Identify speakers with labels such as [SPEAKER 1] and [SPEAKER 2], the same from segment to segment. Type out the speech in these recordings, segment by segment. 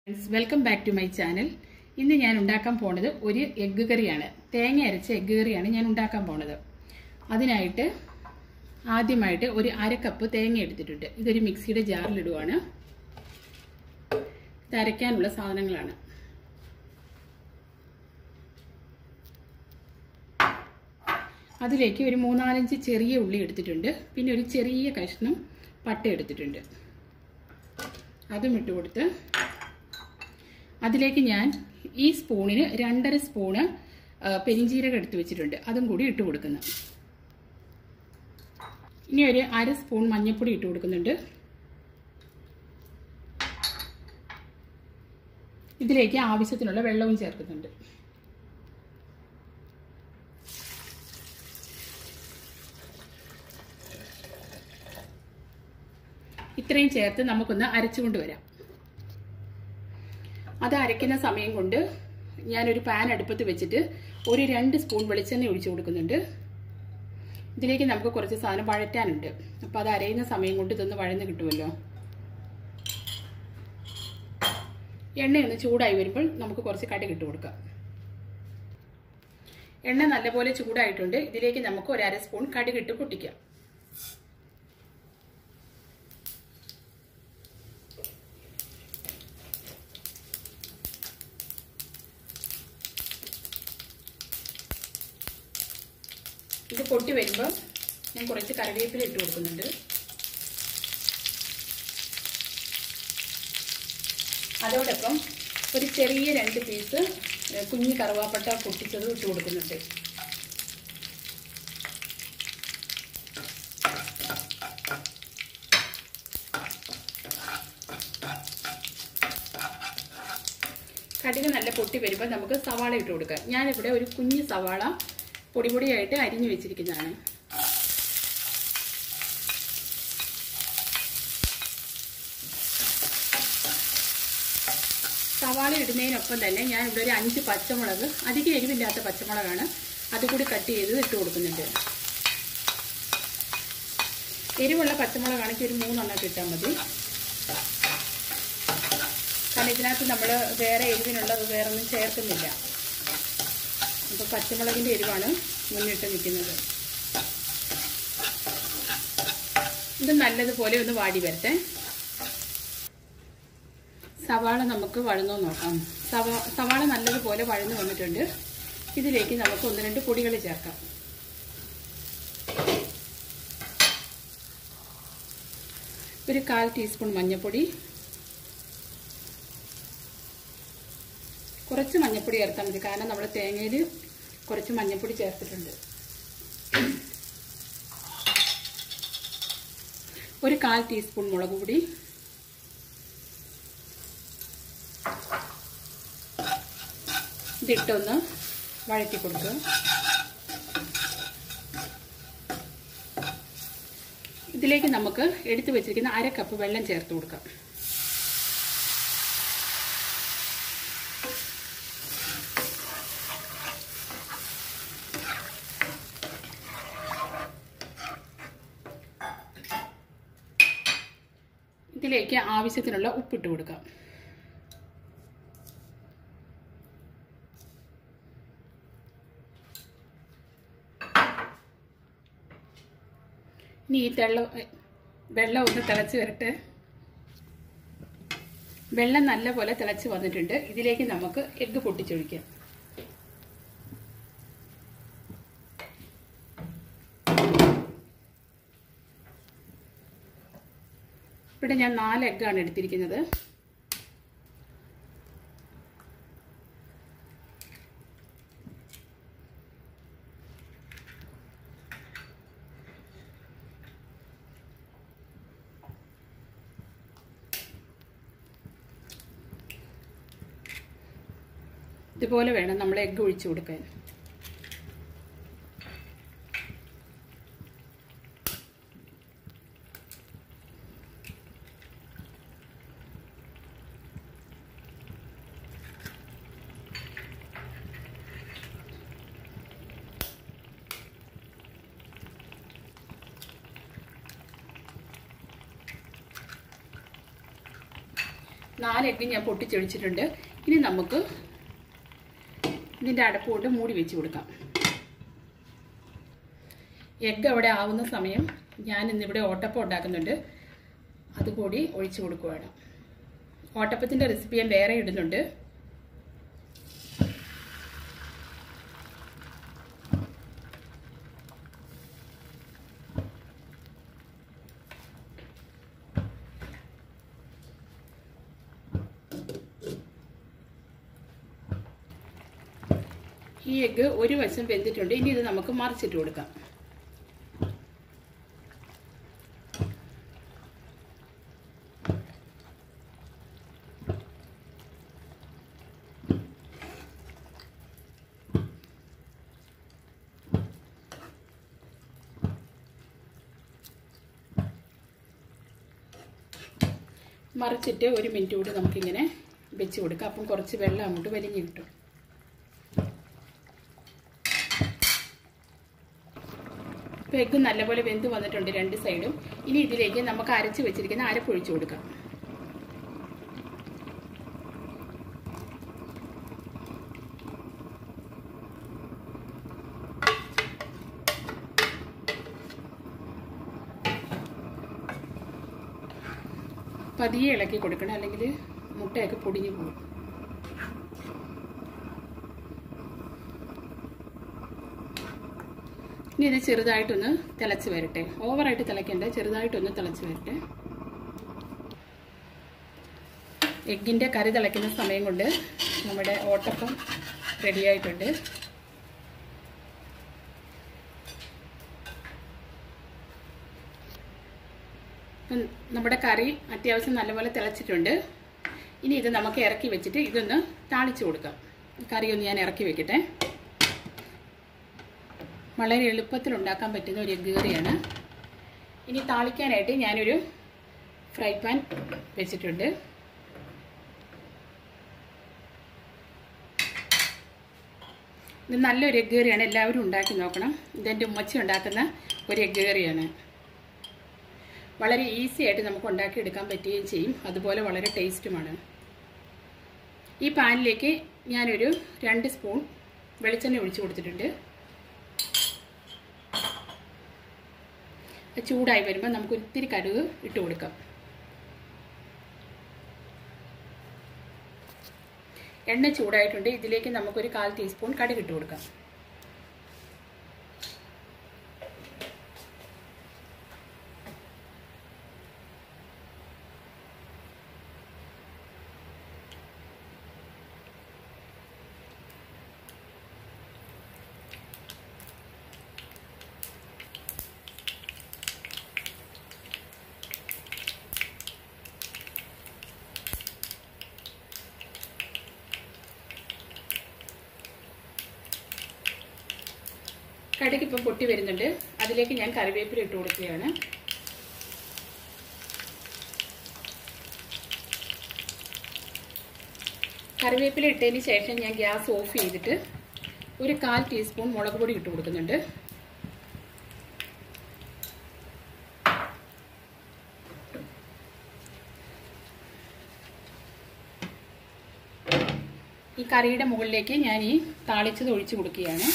[SPEAKER 1] friends welcome back to my channel ഇന്ന് ഞാൻ ഉണ്ടാക്കാൻ പോണത് ഒരു എഗ്ഗ് കറിയാണ് തേങ്ങ അരച്ച എഗ്ഗ് കറിയാണ് ഞാൻ ഉണ്ടാക്കാൻ പോണത് അതിനായിട്ട് ആദ്യമായിട്ട് ഒരു അര കപ്പ് തേങ്ങ എടുത്തിട്ടുണ്ട് ഇതൊരു മിക്സിയുടെ ജാറിലിടുവാണ് ഇത് അരയ്ക്കാനുള്ള സാധനങ്ങളാണ് അതിലേക്ക് ഒരു മൂന്നാലഞ്ച് ചെറിയ ഉള്ളി എടുത്തിട്ടുണ്ട് പിന്നെ ഒരു ചെറിയ കഷ്ണം പട്ട എടുത്തിട്ടുണ്ട് അതും ഇട്ട് കൊടുത്ത് അതിലേക്ക് ഞാൻ ഈ സ്പൂണിന് രണ്ടര സ്പൂണ് ആ, പെരിഞ്ജീരകം എടുത്ത് വെച്ചിട്ടുണ്ട് അതും കൂടി ഇട്ട് കൊടുക്കുന്നു ഇനി ഒരു അര സ്പൂൺ മഞ്ഞൾപ്പൊടി ഇട്ട് കൊടുക്കുന്നുണ്ട് ഇതിലേക്ക് ആവശ്യത്തിനുള്ള വെള്ളവും ചേർക്കുന്നുണ്ട് ഇത്രയും ചേർത്ത് നമുക്കൊന്ന് അരച്ചുകൊണ്ട് വരാം അത് അരയ്ക്കുന്ന സമയം കൊണ്ട് ഞാനൊരു പാൻ അടുപ്പത്ത് വെച്ചിട്ട് ഒരു രണ്ട് സ്പൂൺ വെളിച്ചെണ്ണ ഒഴിച്ചു കൊടുക്കുന്നുണ്ട് ഇതിലേക്ക് നമുക്ക് കുറച്ച് സാധനം വഴറ്റാനുണ്ട് അപ്പോൾ അത് അരയുന്ന സമയം കൊണ്ട് ഇതൊന്ന് വഴന്ന് കിട്ടുമല്ലോ എണ്ണയൊന്ന് ചൂടായി വരുമ്പോൾ നമുക്ക് കുറച്ച് കടുക് ഇട്ട് കൊടുക്കാം എണ്ണ നല്ലപോലെ ചൂടായിട്ടുണ്ട് ഇതിലേക്ക് നമുക്ക് ഒരു അര സ്പൂൺ കടുകിട്ട് പൊട്ടിക്കാം ഇത് പൊട്ടി വരുമ്പോൾ ഞാൻ കുറച്ച് കറിവേപ്പില ഇട്ട് കൊടുക്കുന്നുണ്ട് അതോടൊപ്പം ഒരു ചെറിയ രണ്ട് പീസ് കുഞ്ഞി കറുവാപ്പട്ട പൊട്ടിച്ചത് ഇട്ട് കൊടുക്കുന്നുണ്ട് കടുക് നല്ല പൊട്ടി വരുമ്പോൾ നമുക്ക് സവാള ഇട്ട് കൊടുക്കാം ഞാനിവിടെ ഒരു കുഞ്ഞ് സവാള പൊടി പൊടിയായിട്ട് അരിഞ്ഞു വെച്ചിരിക്കുന്നതാണ് സവാള ഇടുന്നതിനൊപ്പം തന്നെ ഞാൻ ഇവിടെ ഒരു അഞ്ച് പച്ചമുളക് അധികം എരിവില്ലാത്ത പച്ചമുളകാണ് അതുകൂടി കട്ട് ചെയ്ത് ഇട്ട് കൊടുക്കുന്നുണ്ട് എരിവുള്ള പച്ചമുളകാണെങ്കിൽ ഒരു മൂന്നെണ്ണം ഇട്ടാൽ മതി കാരണം ഇതിനകത്ത് നമ്മൾ വേറെ എരിവിനുള്ളത് വേറെ ഒന്നും ചേർക്കുന്നില്ല അപ്പോൾ പച്ചമുളകിൻ്റെ എരിവാണ് മുന്നിട്ട് നിൽക്കുന്നത് ഇത് നല്ലതുപോലെ ഒന്ന് വാടി വരട്ടെ സവാള നമുക്ക് വഴന്നു നോക്കാം സവാ സവാള നല്ലതുപോലെ വഴന്നു വന്നിട്ടുണ്ട് ഇതിലേക്ക് നമുക്ക് ഒന്ന് രണ്ട് പൊടികൾ ചേർക്കാം ഒരു കാൽ ടീസ്പൂൺ മഞ്ഞൾപ്പൊടി കുറച്ച് മഞ്ഞൾപ്പൊടി ചേർത്താൽ മതി കാരണം നമ്മൾ തേങ്ങയിൽ കുറച്ച് മഞ്ഞൾപ്പൊടി ചേർത്തിട്ടുണ്ട് ഒരു കാൽ ടീസ്പൂൺ മുളക് പൊടി ഇതിട്ടൊന്ന് വഴറ്റി കൊടുക്കുക ഇതിലേക്ക് നമുക്ക് എടുത്തു വെച്ചിരിക്കുന്ന അര കപ്പ് വെള്ളം ചേർത്ത് കൊടുക്കാം ഇതിലേക്ക് ആവശ്യത്തിനുള്ള ഉപ്പിട്ട് കൊടുക്കാം ഇനി ഈ തെള്ള വെള്ളം ഒന്ന് തിളച്ച് വരട്ടെ വെള്ളം നല്ലപോലെ തിളച്ച് വന്നിട്ടുണ്ട് ഇതിലേക്ക് നമുക്ക് എഗ്ഗ് പൊട്ടിച്ചൊഴിക്കാം ഇവിടെ ഞാൻ നാല് എഗ്ഗാണ് എടുത്തിരിക്കുന്നത് ഇതുപോലെ വേണം നമ്മൾ എഗ്ഗ് ഒഴിച്ചു കൊടുക്കാൻ നാല് എഗ്ഗ് ഞാൻ പൊട്ടിച്ചൊഴിച്ചിട്ടുണ്ട് ഇനി നമുക്ക് ഇതിൻ്റെ അടപ്പ് കൊണ്ട് മൂടി വെച്ച് കൊടുക്കാം എഗ്ഗ് അവിടെ ആവുന്ന സമയം ഞാൻ ഇന്നിവിടെ ഓട്ടപ്പം ഉണ്ടാക്കുന്നുണ്ട് അതുകൂടി ഒഴിച്ചു കൊടുക്കുകയാണ് ഓട്ടപ്പത്തിൻ്റെ റെസിപ്പി ഞാൻ വേറെ ഇടുന്നുണ്ട് ഈ എഗ്ഗ് ഒരു വശം വെന്തിട്ടുണ്ട് ഇനി ഇത് നമുക്ക് മറിച്ചിട്ട് കൊടുക്കാം മറിച്ചിട്ട് ഒരു മിനിറ്റ് കൂടി നമുക്കിങ്ങനെ വെച്ച് കൊടുക്കാം അപ്പം കുറച്ച് വെള്ളം അങ്ങോട്ട് വലിഞ്ഞ് കിട്ടും ഇപ്പോൾ എഗ്ഗ് നല്ലപോലെ വെന്ത് വന്നിട്ടുണ്ട് രണ്ട് സൈഡും ഇനി ഇതിലേക്ക് നമുക്ക് അരച്ച് വെച്ചിരിക്കുന്ന അരപ്പൊഴിച്ച് കൊടുക്കാം പതിയെ ഇളക്കി കൊടുക്കണം അല്ലെങ്കിൽ മുട്ടയൊക്കെ പൊടിഞ്ഞു പോകും ഇനി ഇത് ചെറുതായിട്ടൊന്ന് തിളച്ച് വരട്ടെ ഓവറായിട്ട് തിളയ്ക്കണ്ട ചെറുതായിട്ടൊന്ന് തിളച്ച് വരട്ടെ എഗ്ഗിൻ്റെ കറി തിളയ്ക്കുന്ന സമയം കൊണ്ട് നമ്മുടെ ഓട്ടപ്പം റെഡിയായിട്ടുണ്ട് നമ്മുടെ കറി അത്യാവശ്യം നല്ലപോലെ തിളച്ചിട്ടുണ്ട് ഇനി ഇത് നമുക്ക് ഇറക്കി വെച്ചിട്ട് ഇതൊന്ന് താളിച്ച് കൊടുക്കാം കറി ഒന്ന് ഞാൻ ഇറക്കി വെക്കട്ടെ വളരെ എളുപ്പത്തിൽ ഉണ്ടാക്കാൻ പറ്റുന്ന ഒരു എഗ്ഗ് കറിയാണ് ഇനി താളിക്കാനായിട്ട് ഞാനൊരു ഫ്രൈ പാൻ വെച്ചിട്ടുണ്ട് ഇത് നല്ലൊരു എഗ്ഗ് കറിയാണ് എല്ലാവരും ഉണ്ടാക്കി നോക്കണം ഇതെൻ്റെ ഉമ്മച്ചി ഉണ്ടാക്കുന്ന ഒരു എഗ്ഗ് കറിയാണ് വളരെ ഈസി ആയിട്ട് നമുക്ക് ഉണ്ടാക്കിയെടുക്കാൻ പറ്റുകയും ചെയ്യും അതുപോലെ വളരെ ടേസ്റ്റുമാണ് ഈ പാനിലേക്ക് ഞാനൊരു രണ്ട് സ്പൂൺ വെളിച്ചെണ്ണ ഒഴിച്ചു കൊടുത്തിട്ടുണ്ട് ചൂടായി വരുമ്പോൾ നമുക്ക് ഒത്തിരി കടുക് ഇട്ട് കൊടുക്കാം എണ്ണ ചൂടായിട്ടുണ്ട് ഇതിലേക്ക് നമുക്കൊരു കാൽ ടീസ്പൂൺ കടുക് ഇട്ട് കൊടുക്കാം കടുക് ഇപ്പം പൊട്ടി വരുന്നുണ്ട് അതിലേക്ക് ഞാൻ കറിവേപ്പില ഇട്ട് കൊടുക്കുകയാണ് കറിവേപ്പില ഇട്ടതിന് ശേഷം ഞാൻ ഗ്യാസ് ഓഫ് ചെയ്തിട്ട് ഒരു കാൽ ടീസ്പൂൺ മുളക് പൊടി ഇട്ട് കൊടുക്കുന്നുണ്ട് ഈ കറിയുടെ മുകളിലേക്ക് ഞാൻ ഈ താളിച്ചത് ഒഴിച്ചു കൊടുക്കുകയാണ്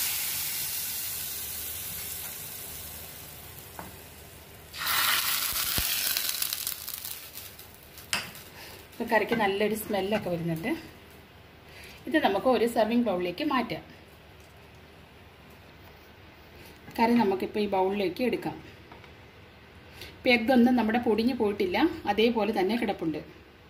[SPEAKER 1] ഇപ്പം കറിക്ക് നല്ലൊരു സ്മെല്ലൊക്കെ വരുന്നുണ്ട് ഇത് നമുക്ക് ഒരു സെർവിങ് ബൗളിലേക്ക് മാറ്റാം കറി നമുക്കിപ്പോൾ ഈ ബൗളിലേക്ക് എടുക്കാം ഇപ്പം എഗ്ഗൊന്നും നമ്മുടെ പൊടിഞ്ഞു പോയിട്ടില്ല അതേപോലെ തന്നെ കിടപ്പുണ്ട്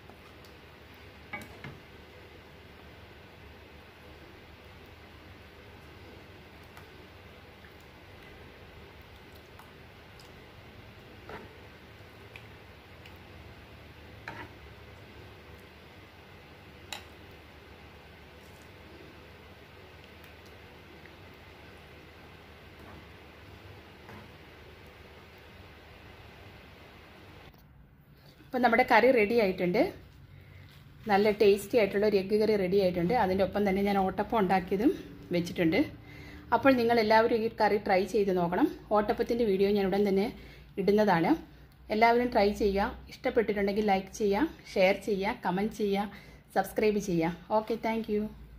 [SPEAKER 1] ഇപ്പം നമ്മുടെ കറി റെഡി ആയിട്ടുണ്ട് നല്ല ടേസ്റ്റി ആയിട്ടുള്ള ഒരു എഗ്ഗ് കറി റെഡി ആയിട്ടുണ്ട് അതിൻ്റെ ഒപ്പം തന്നെ ഞാൻ ഓട്ടപ്പം ഉണ്ടാക്കിയതും വെച്ചിട്ടുണ്ട് അപ്പോൾ നിങ്ങൾ എല്ലാവരും ഈ കറി ട്രൈ ചെയ്ത് നോക്കണം ഓട്ടപ്പത്തിൻ്റെ വീഡിയോ ഞാൻ ഉടൻ തന്നെ ഇടുന്നതാണ് എല്ലാവരും ട്രൈ ചെയ്യുക ഇഷ്ടപ്പെട്ടിട്ടുണ്ടെങ്കിൽ ലൈക്ക് ചെയ്യുക ഷെയർ ചെയ്യുക കമൻറ്റ് ചെയ്യുക സബ്സ്ക്രൈബ് ചെയ്യുക ഓക്കെ താങ്ക്